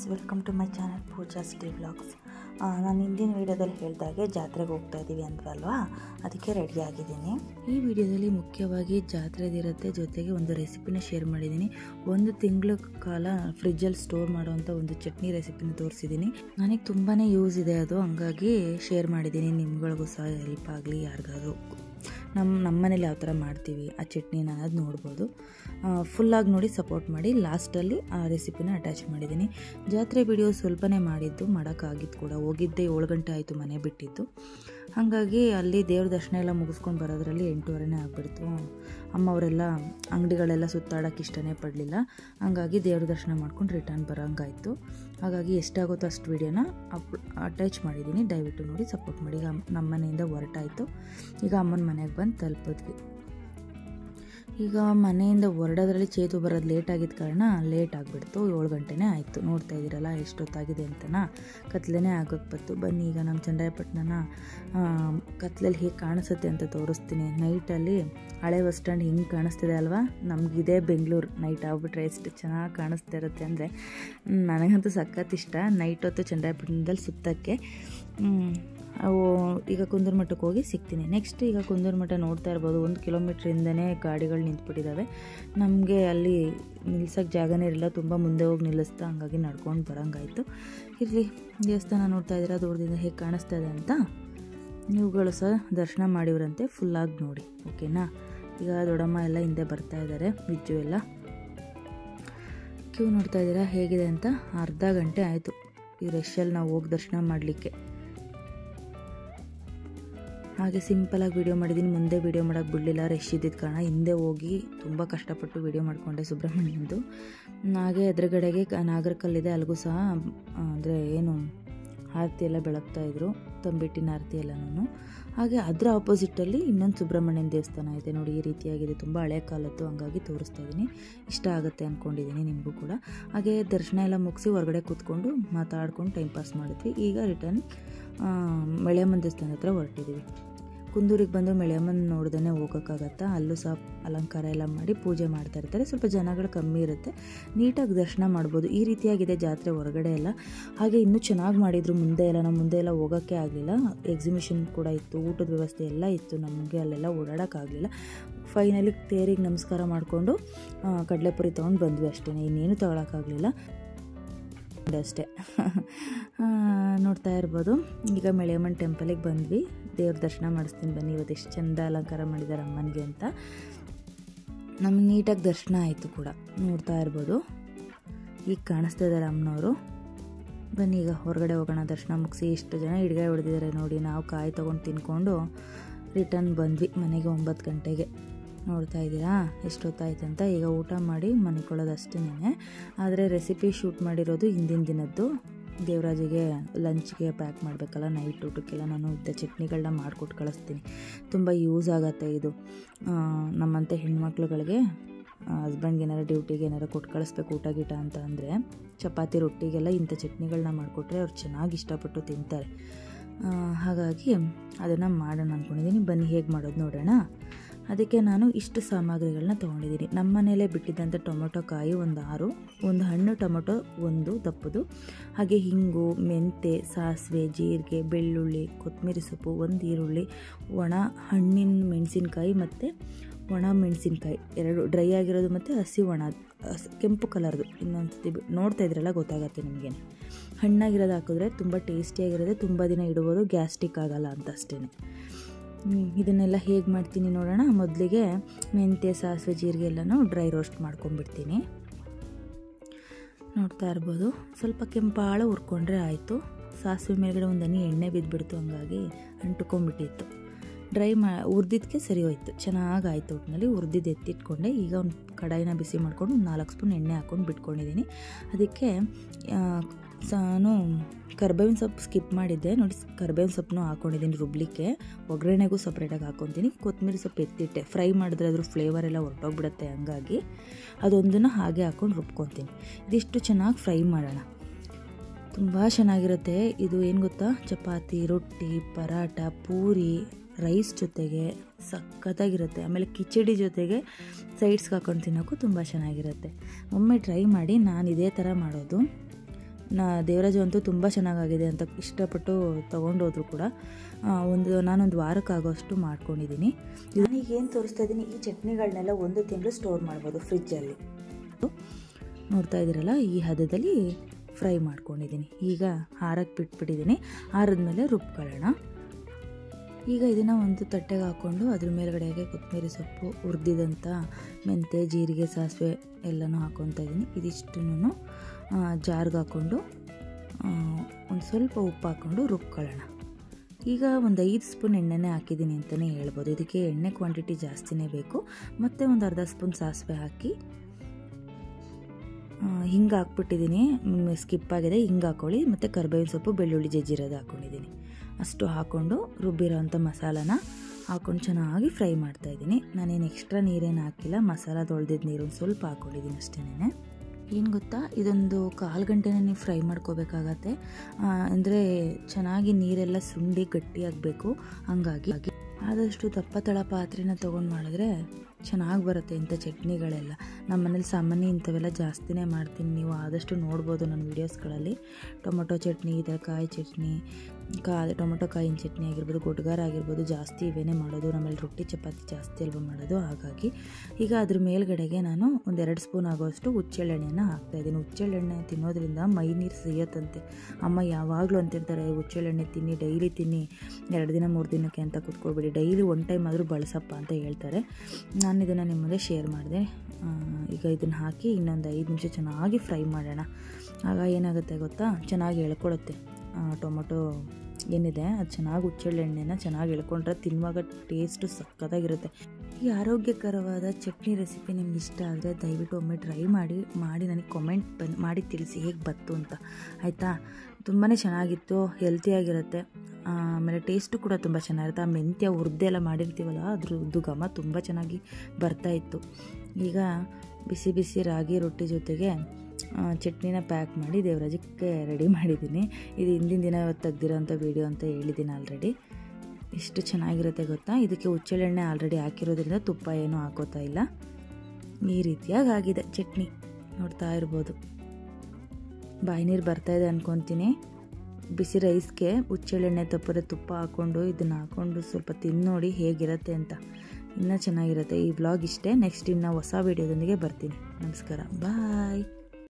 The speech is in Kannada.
welcome to my channel Pooja's D vlogs ನಾನು ಹಿಂದಿನ ವೀಡಿಯೋದಲ್ಲಿ ಹೇಳಿದಾಗೆ ಜಾತ್ರೆಗೆ ಹೋಗ್ತಾ ಇದ್ದೀವಿ ಅಂದ್ವಲ್ವಾ ಅದಕ್ಕೆ ರೆಡಿ ಆಗಿದ್ದೀನಿ ಈ ವಿಡಿಯೋದಲ್ಲಿ ಮುಖ್ಯವಾಗಿ ಜಾತ್ರೆದಿರುತ್ತೆ ಜೊತೆಗೆ ಒಂದು ರೆಸಿಪಿನ ಶೇರ್ ಮಾಡಿದ್ದೀನಿ ಒಂದು ತಿಂಗಳ ಕಾಲ ಫ್ರಿಜ್ಜಲ್ಲಿ ಸ್ಟೋರ್ ಮಾಡುವಂಥ ಒಂದು ಚಟ್ನಿ ರೆಸಿಪಿನ ತೋರಿಸಿದ್ದೀನಿ ನನಗೆ ತುಂಬಾ ಯೂಸ್ ಇದೆ ಅದು ಹಂಗಾಗಿ ಶೇರ್ ಮಾಡಿದ್ದೀನಿ ನಿಮ್ಗಳಿಗೂ ಸಹ ಹೆಲ್ಪ್ ಆಗಲಿ ಯಾರಿಗಾದ್ರು ನಮ್ಮ ನಮ್ಮ ಮನೇಲಿ ಯಾವ ಥರ ಮಾಡ್ತೀವಿ ಆ ಚಟ್ನಿನ ಅನ್ನೋದು ನೋಡ್ಬೋದು ಫುಲ್ಲಾಗಿ ನೋಡಿ ಸಪೋರ್ಟ್ ಮಾಡಿ ಲಾಸ್ಟಲ್ಲಿ ಆ ರೆಸಿಪಿನ ಅಟ್ಯಾಚ್ ಮಾಡಿದ್ದೀನಿ ಜಾತ್ರೆ ವಿಡಿಯೋ ಸ್ವಲ್ಪನೇ ಮಾಡಿದ್ದು ಮಾಡೋಕ್ಕಾಗಿತ್ತು ಕೂಡ ಹೋಗಿದ್ದೆ ಏಳು ಗಂಟೆ ಆಯಿತು ಮನೆ ಬಿಟ್ಟಿದ್ದು ಹಾಗಾಗಿ ಅಲ್ಲಿ ದೇವ್ರ ದರ್ಶನ ಎಲ್ಲ ಮುಗಿಸ್ಕೊಂಡು ಬರೋದ್ರಲ್ಲಿ ಎಂಟೂವರೆನೇ ಆಗಿಬಿಡ್ತು ಅಮ್ಮ ಅವರೆಲ್ಲ ಅಂಗಡಿಗಳೆಲ್ಲ ಸುತ್ತಾಡೋಕ್ಕೆ ಇಷ್ಟನೇ ಪಡಲಿಲ್ಲ ಹಂಗಾಗಿ ದೇವ್ರ ದರ್ಶನ ಮಾಡ್ಕೊಂಡು ರಿಟರ್ನ್ ಬರೋಂಗಾಯಿತು ಹಾಗಾಗಿ ಎಷ್ಟಾಗುತ್ತೋ ಅಷ್ಟು ವೀಡಿಯೋನ ಅಪ್ ಅಟ್ಯಾಚ್ ಮಾಡಿದ್ದೀನಿ ದಯವಿಟ್ಟು ನೋಡಿ ಸಪೋರ್ಟ್ ಮಾಡಿ ಈಗ ನಮ್ಮ ಮನೆಯಿಂದ ಹೊರಟಾಯಿತು ಈಗ ಅಮ್ಮನ ಮನೆಗೆ ಬಂದು ತಲುಪಿದ್ವಿ ಈಗ ಮನೆಯಿಂದ ಹೊರಡೋದ್ರಲ್ಲಿ ಚೇತು ಬರೋದು ಲೇಟ್ ಆಗಿದ್ದ ಕಾರಣ ಲೇಟ್ ಆಗಿಬಿಡ್ತು ಏಳು ಗಂಟೆನೇ ಆಯಿತು ನೋಡ್ತಾ ಇದ್ದೀರಲ್ಲ ಎಷ್ಟೊತ್ತಾಗಿದೆ ಅಂತನಾ ಕತ್ಲೆನೇ ಆಗೋಕ್ಕೆ ಬಂತು ಬನ್ನಿ ಈಗ ನಮ್ಮ ಚಂದ್ರಾಯಪಟ್ಟಣನ ಕತ್ಲಲ್ಲಿ ಹೇಗೆ ಕಾಣಿಸುತ್ತೆ ಅಂತ ತೋರಿಸ್ತೀನಿ ನೈಟಲ್ಲಿ ಹಳೆ ಬಸ್ ಸ್ಟ್ಯಾಂಡ್ ಹಿಂಗೆ ಕಾಣಿಸ್ತಿದೆ ಅಲ್ವಾ ನಮಗಿದೆ ಬೆಂಗಳೂರು ನೈಟ್ ಆಗ್ಬಿಟ್ರೆ ಎಷ್ಟು ಚೆನ್ನಾಗಿ ಕಾಣಿಸ್ತಾ ಇರುತ್ತೆ ಅಂದರೆ ನನಗಂತೂ ಸಖತ್ ಇಷ್ಟ ನೈಟ್ ಹೊತ್ತು ಚಂದ್ರಾಯಪಟ್ಟಣದಲ್ಲಿ ಸುತ್ತಕ್ಕೆ ಅವು ಈಗ ಕುಂದೂರು ಹೋಗಿ ಸಿಗ್ತೀನಿ ನೆಕ್ಸ್ಟ್ ಈಗ ಕುಂದೂರು ಮಠ ನೋಡ್ತಾ ಇರ್ಬೋದು ಒಂದು ಕಿಲೋಮೀಟ್ರಿಂದನೇ ಗಾಡಿಗಳು ನಿಂತ್ಬಿಟ್ಟಿದ್ದಾವೆ ನಮಗೆ ಅಲ್ಲಿ ನಿಲ್ಸೋಕ್ಕೆ ಜಾಗನೇ ಇರಲಿಲ್ಲ ತುಂಬ ಮುಂದೆ ಹೋಗಿ ನಿಲ್ಲಿಸ್ತಾ ಹಂಗಾಗಿ ನಡ್ಕೊಂಡು ಬರೋಂಗಾಯ್ತು ಇರಲಿ ದೇವಸ್ಥಾನ ನೋಡ್ತಾ ಇದ್ದೀರಾ ದೂರದಿಂದ ಹೇಗೆ ಕಾಣಿಸ್ತಾ ಇದೆ ಅಂತ ನೀವುಗಳು ಸಹ ದರ್ಶನ ಮಾಡಿವ್ರಂತೆ ಫುಲ್ಲಾಗಿ ನೋಡಿ ಓಕೆನಾ ಈಗ ದೊಡ್ಡಮ್ಮ ಎಲ್ಲ ಹಿಂದೆ ಬರ್ತಾ ಇದ್ದಾರೆ ವಿಜ್ಜು ಎಲ್ಲ ಕ್ಯೂ ನೋಡ್ತಾ ಇದ್ದೀರಾ ಹೇಗಿದೆ ಅಂತ ಅರ್ಧ ಗಂಟೆ ಆಯಿತು ಈ ರಶಲ್ಲಿ ನಾವು ಹೋಗಿ ದರ್ಶನ ಮಾಡಲಿಕ್ಕೆ ಹಾಗೆ ಸಿಂಪಲಾಗಿ ವೀಡಿಯೋ ಮಾಡಿದ್ದೀನಿ ಮುಂದೆ ವೀಡಿಯೋ ಮಾಡೋಕ್ಕೆ ಬಿಡಲಿಲ್ಲ ರಶ್ ಇದ್ದಿದ್ದ ಕಾರಣ ಹಿಂದೆ ಹೋಗಿ ತುಂಬ ಕಷ್ಟಪಟ್ಟು ವೀಡಿಯೋ ಮಾಡಿಕೊಂಡೆ ಸುಬ್ರಹ್ಮಣ್ಯಂದು ಹಾಗೆ ಎದುರುಗಡೆಗೆ ನಾಗರಕಲ್ಲಿದೆ ಅಲ್ಲಿಗೂ ಸಹ ಅಂದರೆ ಏನು ಆರತಿ ಎಲ್ಲ ಬೆಳಗ್ತಾ ಇದ್ರು ತಂಬಿಟ್ಟಿನ ಆರತಿ ಎಲ್ಲನೂ ಹಾಗೆ ಅದರ ಆಪೋಸಿಟಲ್ಲಿ ಇನ್ನೊಂದು ಸುಬ್ರಹ್ಮಣ್ಯನ ದೇವಸ್ಥಾನ ಇದೆ ನೋಡಿ ಈ ರೀತಿಯಾಗಿದೆ ತುಂಬ ಹಳೆ ಕಾಲದ್ದು ಹಂಗಾಗಿ ತೋರಿಸ್ತಾ ಇದ್ದೀನಿ ಇಷ್ಟ ಆಗುತ್ತೆ ಅಂದ್ಕೊಂಡಿದ್ದೀನಿ ನಿಮಗೂ ಕೂಡ ಹಾಗೆ ದರ್ಶನ ಎಲ್ಲ ಮುಗಿಸಿ ಹೊರಗಡೆ ಕೂತ್ಕೊಂಡು ಮಾತಾಡ್ಕೊಂಡು ಟೈಮ್ ಪಾಸ್ ಮಾಡಿದ್ವಿ ಈಗ ರಿಟರ್ನ್ ಮಳೆಯಮ್ಮನ ದೇವಸ್ಥಾನ ಹತ್ರ ಹೊರಟಿದ್ದೀವಿ ಕುಂದೂರಿಗೆ ಬಂದು ಮೆಳೆಯಮ್ಮನ ನೋಡ್ದೇ ಹೋಗೋಕ್ಕಾಗತ್ತಾ ಅಲ್ಲೂ ಸಹ ಅಲಂಕಾರ ಎಲ್ಲ ಮಾಡಿ ಪೂಜೆ ಮಾಡ್ತಾ ಇರ್ತಾರೆ ಸ್ವಲ್ಪ ಜನಗಳು ಕಮ್ಮಿ ಇರುತ್ತೆ ನೀಟಾಗಿ ದರ್ಶನ ಮಾಡ್ಬೋದು ಈ ರೀತಿಯಾಗಿದೆ ಜಾತ್ರೆ ಹೊರಗಡೆ ಎಲ್ಲ ಹಾಗೆ ಇನ್ನೂ ಚೆನ್ನಾಗಿ ಮಾಡಿದರು ಮುಂದೆ ಎಲ್ಲ ನಾವು ಮುಂದೆ ಎಲ್ಲ ಹೋಗೋಕ್ಕೆ ಆಗಲಿಲ್ಲ ಎಕ್ಸಿಬಿಷನ್ ಕೂಡ ಇತ್ತು ಊಟದ ವ್ಯವಸ್ಥೆ ಎಲ್ಲ ಇತ್ತು ನಮಗೆ ಅಲ್ಲೆಲ್ಲ ಓಡಾಡೋಕ್ಕಾಗಲಿಲ್ಲ ಫೈನಲಿ ತೇರಿಗೆ ನಮಸ್ಕಾರ ಮಾಡಿಕೊಂಡು ಕಡಲೆಪುರಿ ತೊಗೊಂಡು ಬಂದ್ವಿ ಅಷ್ಟೇ ಇನ್ನೇನು ತೊಗೊಳಕ್ಕಾಗಲಿಲ್ಲ ಅಷ್ಟೇ ನೋಡ್ತಾ ಇರ್ಬೋದು ಈಗ ಮೆಳೆಯಮ್ಮನ ಟೆಂಪಲಿಗೆ ಬಂದ್ವಿ ದೇವ್ರ ದರ್ಶನ ಮಾಡಿಸ್ತೀನಿ ಬನ್ನಿ ಇವತ್ತು ಎಷ್ಟು ಚಂದ ಅಲಂಕಾರ ಮಾಡಿದ್ದಾರೆ ಅಮ್ಮನಿಗೆ ಅಂತ ನಮಗೆ ನೀಟಾಗಿ ದರ್ಶನ ಆಯಿತು ಕೂಡ ನೋಡ್ತಾ ಇರ್ಬೋದು ಈಗ ಕಾಣಿಸ್ತಾ ಇದ್ದಾರೆ ಅಮ್ಮನವರು ಬನ್ನಿ ಈಗ ಹೊರಗಡೆ ಹೋಗೋಣ ದರ್ಶನ ಮುಗಿಸಿ ಎಷ್ಟು ಜನ ಹಿಡ್ಗಾಯಿ ಹೊಡೆದಿದ್ದಾರೆ ನೋಡಿ ನಾವು ಕಾಯಿ ತೊಗೊಂಡು ತಿನ್ಕೊಂಡು ರಿಟರ್ನ್ ಬಂದ್ವಿ ಮನೆಗೆ ಒಂಬತ್ತು ಗಂಟೆಗೆ ನೋಡ್ತಾ ಇದ್ದೀರಾ ಎಷ್ಟೊತ್ತಾಯ್ತು ಅಂತ ಈಗ ಊಟ ಮಾಡಿ ಮನಿಕೊಳ್ಳೋದು ಅಷ್ಟೇ ಆದರೆ ರೆಸಿಪಿ ಶೂಟ್ ಮಾಡಿರೋದು ಹಿಂದಿನ ದಿನದ್ದು ದೇವರಾಜಿಗೆ ಲಂಚ್ಗೆ ಪ್ಯಾಕ್ ಮಾಡಬೇಕಲ್ಲ ನೈಟ್ ಊಟಕ್ಕೆಲ್ಲ ನಾನು ಇದ್ದ ಚಟ್ನಿಗಳನ್ನ ಮಾಡಿಕೊಟ್ಟು ಕಳಿಸ್ತೀನಿ ತುಂಬ ಯೂಸ್ ಆಗುತ್ತೆ ಇದು ನಮ್ಮಂಥ ಹೆಣ್ಮಕ್ಳುಗಳಿಗೆ ಹಸ್ಬೆಂಡ್ಗೆ ಏನಾರು ಡ್ಯೂಟಿಗೆ ಏನಾರು ಕೊಟ್ಟು ಕಳಿಸ್ಬೇಕು ಊಟ ಗೀಟ ಅಂತ ಅಂದರೆ ಚಪಾತಿ ರೊಟ್ಟಿಗೆಲ್ಲ ಇಂಥ ಚಟ್ನಿಗಳನ್ನ ಮಾಡಿಕೊಟ್ರೆ ಅವ್ರು ಚೆನ್ನಾಗಿ ಇಷ್ಟಪಟ್ಟು ತಿಂತಾರೆ ಹಾಗಾಗಿ ಅದನ್ನು ಮಾಡೋಣ ಅಂದ್ಕೊಂಡಿದ್ದೀನಿ ಬನ್ನಿ ಹೇಗೆ ಮಾಡೋದು ನೋಡೋಣ ಅದಕ್ಕೆ ನಾನು ಇಷ್ಟು ಸಾಮಗ್ರಿಗಳನ್ನ ತೊಗೊಂಡಿದ್ದೀನಿ ನಮ್ಮ ಮನೇಲೇ ಬಿಟ್ಟಿದ್ದಂಥ ಟೊಮೊಟೊ ಕಾಯಿ ಒಂದು ಆರು ಒಂದು ಹಣ್ಣು ಟೊಮೊಟೊ ಒಂದು ದಪ್ಪದು ಹಾಗೆ ಹಿಂಗು ಮೆಂತೆ ಸಾಸಿವೆ ಜೀರಿಗೆ ಬೆಳ್ಳುಳ್ಳಿ ಕೊತ್ತಂಬರಿ ಸೊಪ್ಪು ಒಂದು ಈರುಳ್ಳಿ ಒಣ ಹಣ್ಣಿನ ಮೆಣಸಿನ್ಕಾಯಿ ಮತ್ತು ಒಣ ಮೆಣಸಿನ್ಕಾಯಿ ಎರಡು ಡ್ರೈ ಆಗಿರೋದು ಮತ್ತು ಹಸಿ ಒಣ ಕೆಂಪು ಕಲರ್ದು ಇನ್ನೊಂದು ಸತಿ ನೋಡ್ತಾ ಇದ್ರಲ್ಲ ಗೊತ್ತಾಗತ್ತೆ ನಿಮಗೆ ಹಣ್ಣಾಗಿರೋದು ಹಾಕಿದ್ರೆ ತುಂಬ ಟೇಸ್ಟಿಯಾಗಿರೋದೆ ತುಂಬ ದಿನ ಇಡ್ಬೋದು ಗ್ಯಾಸ್ಟಿಕ್ ಆಗಲ್ಲ ಅಂತ ಅಷ್ಟೇ ಇದನ್ನೆಲ್ಲ ಹೇಗೆ ಮಾಡ್ತೀನಿ ನೋಡೋಣ ಮೊದಲಿಗೆ ಮೆಂತ್ಯ ಸಾಸಿವೆ ಜೀರಿಗೆ ಎಲ್ಲನೂ ಡ್ರೈ ರೋಸ್ಟ್ ಮಾಡ್ಕೊಂಡ್ಬಿಡ್ತೀನಿ ನೋಡ್ತಾ ಇರ್ಬೋದು ಸ್ವಲ್ಪ ಕೆಂಪಾಳ ಹುರ್ಕೊಂಡ್ರೆ ಆಯಿತು ಸಾಸಿವೆ ಮೇಲ್ಗಡೆ ಒಂದು ಹನಿ ಎಣ್ಣೆ ಬಿದ್ದುಬಿಡ್ತು ಹಂಗಾಗಿ ಅಂಟುಕೊಂಡ್ಬಿಟ್ಟಿತ್ತು ಡ್ರೈ ಮಾ ಹುರಿದಿದ್ದಕ್ಕೆ ಸರಿ ಹೋಯ್ತು ಚೆನ್ನಾಗಾಯ್ತು ಒಟ್ಟಿನಲ್ಲಿ ಹುರಿದಿದ್ದು ಎತ್ತಿಟ್ಕೊಂಡೆ ಈಗ ಒಂದು ಕಡಾಯಿನ ಬಿಸಿ ಮಾಡ್ಕೊಂಡು ಒಂದು ನಾಲ್ಕು ಸ್ಪೂನ್ ಎಣ್ಣೆ ಹಾಕ್ಕೊಂಡು ಬಿಟ್ಕೊಂಡಿದ್ದೀನಿ ಅದಕ್ಕೆ ನಾನು ಕರ್ಬೇವಿನ ಸೊಪ್ಪು ಸ್ಕಿಪ್ ಮಾಡಿದ್ದೆ ನೋಡಿ ಕರ್ಬೇವಿನ ಸೊಪ್ಪನ್ನು ಹಾಕ್ಕೊಂಡಿದ್ದೀನಿ ರುಬ್ಲಿಕ್ಕೆ ಒಗ್ಗರಣೆಗೂ ಸಪ್ರೇಟಾಗಿ ಹಾಕ್ಕೊತೀನಿ ಕೊತ್ತಂಬರಿ ಸೊಪ್ಪು ಎತ್ತಿಟ್ಟೆ ಫ್ರೈ ಮಾಡಿದ್ರೆ ಅದ್ರ ಫ್ಲೇವರ್ ಎಲ್ಲ ಹೊರಟೋಗ್ಬಿಡುತ್ತೆ ಹಂಗಾಗಿ ಅದೊಂದನ್ನು ಹಾಗೆ ಹಾಕ್ಕೊಂಡು ರುಬ್ಕೊತೀನಿ ಇದಿಷ್ಟು ಚೆನ್ನಾಗಿ ಫ್ರೈ ಮಾಡೋಣ ತುಂಬ ಚೆನ್ನಾಗಿರುತ್ತೆ ಇದು ಏನು ಗೊತ್ತಾ ಚಪಾತಿ ರೊಟ್ಟಿ ಪರಾಟ ಪೂರಿ ರೈಸ್ ಜೊತೆಗೆ ಸಖತ್ತಾಗಿರುತ್ತೆ ಆಮೇಲೆ ಕಿಚಡಿ ಜೊತೆಗೆ ಸೈಡ್ಸ್ಗೆ ಹಾಕೊಂಡು ತಿನ್ನೋಕ್ಕೂ ತುಂಬ ಚೆನ್ನಾಗಿರುತ್ತೆ ಒಮ್ಮೆ ಟ್ರೈ ಮಾಡಿ ನಾನು ಇದೇ ಥರ ಮಾಡೋದು ನಾ ದೇವರಾಜು ಅಂತೂ ತುಂಬ ಚೆನ್ನಾಗಾಗಿದೆ ಅಂತ ಇಷ್ಟಪಟ್ಟು ತೊಗೊಂಡೋದ್ರು ಕೂಡ ಆ, ಒಂದು ನಾನೊಂದು ವಾರಕ್ಕಾಗೋಷ್ಟು ಮಾಡ್ಕೊಂಡಿದ್ದೀನಿ ನಾನೀಗ ಏನು ತೋರಿಸ್ತಾ ಇದ್ದೀನಿ ಈ ಚಟ್ನಿಗಳನ್ನೆಲ್ಲ ಒಂದು ತಿಂಗಳು ಸ್ಟೋರ್ ಮಾಡ್ಬೋದು ಫ್ರಿಜ್ಜಲ್ಲಿ ನೋಡ್ತಾ ಇದ್ದೀರಲ್ಲ ಈ ಹದದಲ್ಲಿ ಫ್ರೈ ಮಾಡ್ಕೊಂಡಿದ್ದೀನಿ ಈಗ ಹಾರಕ್ಕೆ ಬಿಟ್ಬಿಟ್ಟಿದ್ದೀನಿ ಆರಿದ್ಮೇಲೆ ರುಬ್ಕೊಳ್ಳೋಣ ಈಗ ಇದನ್ನು ಒಂದು ತಟ್ಟೆಗೆ ಹಾಕ್ಕೊಂಡು ಅದ್ರ ಮೇಲ್ಗಡೆಗೆ ಕೊತ್ತಂಬರಿ ಸೊಪ್ಪು ಹುರಿದಿದಂಥ ಮೆಂತೆ ಜೀರಿಗೆ ಸಾಸಿವೆ ಎಲ್ಲನೂ ಹಾಕ್ಕೊತಾ ಇದ್ದೀನಿ ಇದಿಷ್ಟನ್ನು ಜಾರ್ಗೆ ಹಾಕ್ಕೊಂಡು ಒಂದು ಸ್ವಲ್ಪ ಉಪ್ಪು ಹಾಕ್ಕೊಂಡು ರುಬ್ಕೊಳ್ಳೋಣ ಈಗ ಒಂದು ಐದು ಸ್ಪೂನ್ ಎಣ್ಣೆನೇ ಹಾಕಿದ್ದೀನಿ ಅಂತಲೇ ಹೇಳ್ಬೋದು ಇದಕ್ಕೆ ಎಣ್ಣೆ ಕ್ವಾಂಟಿಟಿ ಜಾಸ್ತಿನೇ ಬೇಕು ಮತ್ತು ಒಂದು ಅರ್ಧ ಸ್ಪೂನ್ ಸಾಸಿವೆ ಹಾಕಿ ಹಿಂಗೆ ಹಾಕ್ಬಿಟ್ಟಿದ್ದೀನಿ ಸ್ಕಿಪ್ ಆಗಿದೆ ಹಿಂಗೆ ಹಾಕ್ಕೊಳ್ಳಿ ಮತ್ತು ಕರಿಬೇವಿನ ಸೊಪ್ಪು ಬೆಳ್ಳುಳ್ಳಿ ಜಜ್ಜಿರೋದು ಹಾಕ್ಕೊಂಡಿದ್ದೀನಿ ಅಷ್ಟು ಹಾಕ್ಕೊಂಡು ರುಬ್ಬಿರೋಂಥ ಮಸಾಲಾನ ಹಾಕ್ಕೊಂಡು ಚೆನ್ನಾಗಿ ಫ್ರೈ ಮಾಡ್ತಾಯಿದ್ದೀನಿ ನಾನೇನು ಎಕ್ಸ್ಟ್ರಾ ನೀರೇನು ಹಾಕಿಲ್ಲ ಮಸಾಲ ತೊಳೆದಿದ್ದ ನೀರು ಒಂದು ಸ್ವಲ್ಪ ಹಾಕ್ಕೊಂಡಿದ್ದೀನಿ ಅಷ್ಟೇನೆ ಏನು ಗೊತ್ತಾ ಇದೊಂದು ಕಾಲು ಗಂಟೆನೇ ನೀವು ಫ್ರೈ ಮಾಡ್ಕೋಬೇಕಾಗತ್ತೆ ಅಂದರೆ ಚೆನ್ನಾಗಿ ನೀರೆಲ್ಲ ಸುಂಡಿ ಗಟ್ಟಿಯಾಗಬೇಕು ಹಂಗಾಗಿ ಆದಷ್ಟು ದಪ್ಪ ತಳ ಪಾತ್ರೆನ ತೊಗೊಂಡು ಮಾಡಿದ್ರೆ ಚೆನ್ನಾಗಿ ಬರುತ್ತೆ ಇಂಥ ಚಟ್ನಿಗಳೆಲ್ಲ ನಮ್ಮ ಮನೇಲಿ ಸಾಮಾನ್ಯ ಇಂಥವೆಲ್ಲ ಜಾಸ್ತಿನೇ ಮಾಡ್ತೀನಿ ನೀವು ಆದಷ್ಟು ನೋಡ್ಬೋದು ನನ್ನ ವೀಡಿಯೋಸ್ಗಳಲ್ಲಿ ಟೊಮೊಟೊ ಚಟ್ನಿ ಈ ಥರ ಕಾಯಿ ಚಟ್ನಿ ಕಾ ಟೊಮೊಟೊ ಕಾಯಿನ ಚಟ್ನಿ ಆಗಿರ್ಬೋದು ಗೊಡ್ಗಾರ ಆಗಿರ್ಬೋದು ಜಾಸ್ತಿ ಇವೇನೇ ಮಾಡೋದು ನಮ್ಮಲ್ಲಿ ರೊಟ್ಟಿ ಚಪಾತಿ ಜಾಸ್ತಿ ಅಲ್ವ ಮಾಡೋದು ಹಾಗಾಗಿ ಈಗ ಅದ್ರ ಮೇಲ್ಗಡೆಗೆ ನಾನು ಒಂದೆರಡು ಸ್ಪೂನ್ ಆಗೋಷ್ಟು ಹುಚ್ಚೆಳ್ಳೆಣ್ಣೆನ ಹಾಕ್ತಾಯಿದ್ದೀನಿ ಹುಚ್ಚೆಳ್ಳೆಣ್ಣೆ ತಿನ್ನೋದ್ರಿಂದ ಮೈ ನೀರು ಸಿಗುತ್ತಂತೆ ಅಮ್ಮ ಯಾವಾಗಲೂ ಅಂತಿರ್ತಾರೆ ಹುಚ್ಚೆಳ್ಳೆಣ್ಣೆ ತಿನ್ನಿ ಡೈಲಿ ತಿನ್ನಿ ಎರಡು ದಿನ ಮೂರು ದಿನಕ್ಕೆ ಅಂತ ಕೂತ್ಕೊಳ್ಬೇಡಿ ಡೈಲಿ ಒನ್ ಟೈಮ್ ಆದರೂ ಬಳಸಪ್ಪ ಅಂತ ಹೇಳ್ತಾರೆ ನಾನು ಇದನ್ನು ನಿಮ್ಮ ಮುಂದೆ ಶೇರ್ ಮಾಡಿದೆ ಈಗ ಇದನ್ನು ಹಾಕಿ ಇನ್ನೊಂದು ಐದು ನಿಮಿಷ ಚೆನ್ನಾಗಿ ಫ್ರೈ ಮಾಡೋಣ ಆಗ ಏನಾಗುತ್ತೆ ಗೊತ್ತಾ ಚೆನ್ನಾಗಿ ಎಳ್ಕೊಳುತ್ತೆ ಟೊಮೊಟೊ ಏನಿದೆ ಅದು ಚೆನ್ನಾಗಿ ಹುಚ್ಚೆಳ್ಳೆಣ್ಣೆನ ಚೆನ್ನಾಗಿ ಎಳ್ಕೊಂಡ್ರೆ ತಿನ್ನುವಾಗ ಟೇಸ್ಟು ಸಕ್ಕತ್ತಾಗಿರುತ್ತೆ ಈ ಆರೋಗ್ಯಕರವಾದ ಚಟ್ನಿ ರೆಸಿಪಿ ನಿಮ್ಗೆ ಇಷ್ಟ ಆದರೆ ದಯವಿಟ್ಟು ಒಮ್ಮೆ ಟ್ರೈ ಮಾಡಿ ಮಾಡಿ ನನಗೆ ಕಾಮೆಂಟ್ ಬನ್ ಮಾಡಿ ತಿಳಿಸಿ ಹೇಗೆ ಬಂತು ಅಂತ ಆಯಿತಾ ತುಂಬಾ ಚೆನ್ನಾಗಿತ್ತು ಹೆಲ್ತಿಯಾಗಿರುತ್ತೆ ಆಮೇಲೆ ಟೇಸ್ಟು ಕೂಡ ತುಂಬ ಚೆನ್ನಾಗಿರುತ್ತೆ ಆ ಮೆಂತ್ಯ ಹುರಿದೆಲ್ಲ ಮಾಡಿರ್ತೀವಲ್ಲ ಅದ್ರದ್ದು ಘಮ ತುಂಬ ಚೆನ್ನಾಗಿ ಬರ್ತಾಯಿತ್ತು ಈಗ ಬಿಸಿ ಬಿಸಿ ರಾಗಿ ರೊಟ್ಟಿ ಜೊತೆಗೆ ಚಟ್ನಿನ ಪ್ಯಾಕ್ ಮಾಡಿ ದೇವರಾಜಕ್ಕೆ ರೆಡಿ ಮಾಡಿದ್ದೀನಿ ಇದು ಹಿಂದಿನ ದಿನ ಇವತ್ತು ತೆಗ್ದಿರೋಂಥ ವೀಡಿಯೋ ಅಂತ ಹೇಳಿದ್ದೀನಿ ಆಲ್ರೆಡಿ ಎಷ್ಟು ಚೆನ್ನಾಗಿರುತ್ತೆ ಗೊತ್ತಾ ಇದಕ್ಕೆ ಹುಚ್ಚೆಳ್ಳೆಣ್ಣೆ ಆಲ್ರೆಡಿ ಹಾಕಿರೋದ್ರಿಂದ ತುಪ್ಪ ಏನೂ ಹಾಕೋತಾ ಇಲ್ಲ ಈ ರೀತಿಯಾಗಿ ಆಗಿದೆ ಚಟ್ನಿ ನೋಡ್ತಾ ಇರ್ಬೋದು ಬಾಯಿ ನೀರು ಬರ್ತಾಯಿದೆ ಅನ್ಕೊತೀನಿ ಬಿಸಿ ರೈಸ್ಗೆ ಹುಚ್ಚೆಳ್ಳೆಣ್ಣೆ ತಪ್ಪರೆ ತುಪ್ಪ ಹಾಕ್ಕೊಂಡು ಇದನ್ನು ಹಾಕ್ಕೊಂಡು ಸ್ವಲ್ಪ ತಿಂದು ನೋಡಿ ಹೇಗಿರುತ್ತೆ ಅಂತ ಇನ್ನೂ ಚೆನ್ನಾಗಿರುತ್ತೆ ಈ ವ್ಲಾಗ್ ಇಷ್ಟೇ ನೆಕ್ಸ್ಟ್ ಇನ್ನು ಹೊಸ ವೀಡಿಯೋದೊಂದಿಗೆ ಬರ್ತೀನಿ ನಮಸ್ಕಾರ ಬಾಯ್